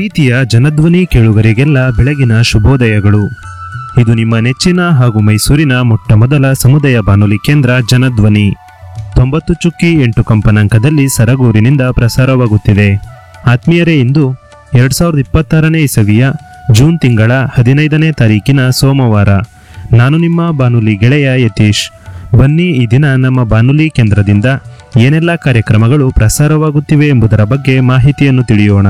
ಪ್ರೀತಿಯ ಜನಧ್ವನಿ ಕೇಳುಗರಿಗೆಲ್ಲ ಬೆಳಗಿನ ಶುಭೋದಯಗಳು ಇದು ನಿಮ್ಮ ನೆಚ್ಚಿನ ಹಾಗೂ ಮೈಸೂರಿನ ಮೊಟ್ಟಮೊದಲ ಸಮುದಾಯ ಬಾನುಲಿ ಕೇಂದ್ರ ಜನಧ್ವನಿ ತೊಂಬತ್ತು ಚುಕ್ಕಿ ಎಂಟು ಕಂಪನಾಂಕದಲ್ಲಿ ಸರಗೂರಿನಿಂದ ಪ್ರಸಾರವಾಗುತ್ತಿದೆ ಆತ್ಮೀಯರೇ ಇಂದು ಎರಡು ಸಾವಿರದ ಇಪ್ಪತ್ತಾರನೇ ಇಸವಿಯ ಜೂನ್ ತಿಂಗಳ ಹದಿನೈದನೇ ತಾರೀಕಿನ ಸೋಮವಾರ ನಾನು ನಿಮ್ಮ ಬಾನುಲಿ ಗೆಳೆಯ ಯತೀಶ್ ಬನ್ನಿ ಈ ದಿನ ನಮ್ಮ ಬಾನುಲಿ ಕೇಂದ್ರದಿಂದ ಏನೆಲ್ಲ ಕಾರ್ಯಕ್ರಮಗಳು ಪ್ರಸಾರವಾಗುತ್ತಿವೆ ಎಂಬುದರ ಬಗ್ಗೆ ಮಾಹಿತಿಯನ್ನು ತಿಳಿಯೋಣ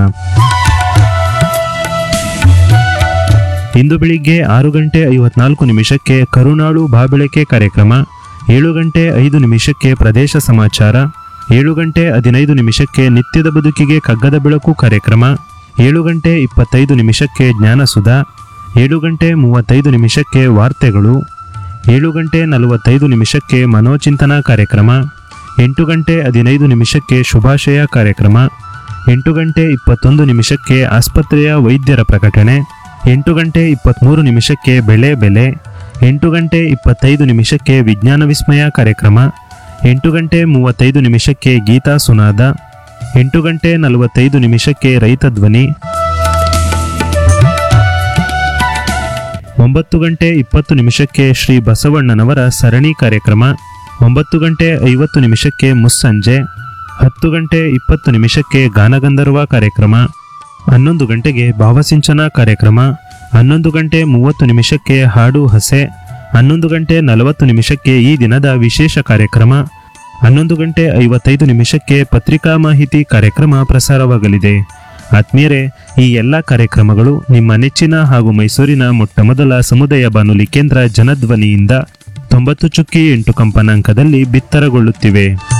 ಇಂದು ಬೆಳಿಗ್ಗೆ ಆರು ಗಂಟೆ ಐವತ್ನಾಲ್ಕು ನಿಮಿಷಕ್ಕೆ ಕರುಣಾಳು ಬಾಬೆಳಕೆ ಕಾರ್ಯಕ್ರಮ ಏಳು ಗಂಟೆ ಐದು ನಿಮಿಷಕ್ಕೆ ಪ್ರದೇಶ ಸಮಾಚಾರ ಏಳು ಗಂಟೆ ಹದಿನೈದು ನಿಮಿಷಕ್ಕೆ ನಿತ್ಯದ ಬದುಕಿಗೆ ಕಗ್ಗದ ಬೆಳಕು ಕಾರ್ಯಕ್ರಮ ಏಳು ಗಂಟೆ ಇಪ್ಪತ್ತೈದು ನಿಮಿಷಕ್ಕೆ ಜ್ಞಾನಸುಧಾ ಏಳು ಗಂಟೆ ಮೂವತ್ತೈದು ನಿಮಿಷಕ್ಕೆ ವಾರ್ತೆಗಳು ಏಳು ಗಂಟೆ ನಲವತ್ತೈದು ನಿಮಿಷಕ್ಕೆ ಮನೋಚಿಂತನ ಕಾರ್ಯಕ್ರಮ ಎಂಟು ಗಂಟೆ ಹದಿನೈದು ನಿಮಿಷಕ್ಕೆ ಶುಭಾಶಯ ಕಾರ್ಯಕ್ರಮ ಎಂಟು ಗಂಟೆ ಇಪ್ಪತ್ತೊಂದು ನಿಮಿಷಕ್ಕೆ ಆಸ್ಪತ್ರೆಯ ವೈದ್ಯರ ಪ್ರಕಟಣೆ ಎಂಟು ಗಂಟೆ ಇಪ್ಪತ್ತ್ಮೂರು ನಿಮಿಷಕ್ಕೆ ಬೆಳೆ ಬೆಲೆ ಎಂಟು ಗಂಟೆ ಇಪ್ಪತ್ತೈದು ನಿಮಿಷಕ್ಕೆ ವಿಜ್ಞಾನ ವಿಸ್ಮಯ ಕಾರ್ಯಕ್ರಮ ಎಂಟು ಗಂಟೆ ಮೂವತ್ತೈದು ನಿಮಿಷಕ್ಕೆ ಗೀತಾ ಸುನಾದ ಎಂಟು ಗಂಟೆ ನಲವತ್ತೈದು ನಿಮಿಷಕ್ಕೆ ರೈತ ಧ್ವನಿ ಒಂಬತ್ತು ಗಂಟೆ ಇಪ್ಪತ್ತು ನಿಮಿಷಕ್ಕೆ ಶ್ರೀ ಬಸವಣ್ಣನವರ ಸರಣಿ ಕಾರ್ಯಕ್ರಮ ಒಂಬತ್ತು ಗಂಟೆ ಐವತ್ತು ನಿಮಿಷಕ್ಕೆ ಮುಸ್ಸಂಜೆ ಹತ್ತು ಗಂಟೆ ಇಪ್ಪತ್ತು ನಿಮಿಷಕ್ಕೆ ಗಾನಗಂಧರ್ವ ಕಾರ್ಯಕ್ರಮ ಹನ್ನೊಂದು ಗಂಟೆಗೆ ಭಾವಸಿಂಚನ ಕಾರ್ಯಕ್ರಮ ಹನ್ನೊಂದು ಗಂಟೆ ಮೂವತ್ತು ನಿಮಿಷಕ್ಕೆ ಹಾಡು ಹಸೆ ಹನ್ನೊಂದು ಗಂಟೆ ನಲವತ್ತು ನಿಮಿಷಕ್ಕೆ ಈ ದಿನದ ವಿಶೇಷ ಕಾರ್ಯಕ್ರಮ ಹನ್ನೊಂದು ಗಂಟೆ ಐವತ್ತೈದು ನಿಮಿಷಕ್ಕೆ ಪತ್ರಿಕಾ ಮಾಹಿತಿ ಕಾರ್ಯಕ್ರಮ ಪ್ರಸಾರವಾಗಲಿದೆ ಆತ್ಮೀಯರೇ ಈ ಎಲ್ಲ ಕಾರ್ಯಕ್ರಮಗಳು ನಿಮ್ಮ ನೆಚ್ಚಿನ ಹಾಗೂ ಮೈಸೂರಿನ ಮೊಟ್ಟಮೊದಲ ಸಮುದಾಯ ಬಾನುಲಿ ಕೇಂದ್ರ ಜನಧ್ವನಿಯಿಂದ ತೊಂಬತ್ತು ಚುಕ್ಕಿ ಎಂಟು ಕಂಪನಾಂಕದಲ್ಲಿ ಬಿತ್ತರಗೊಳ್ಳುತ್ತಿವೆ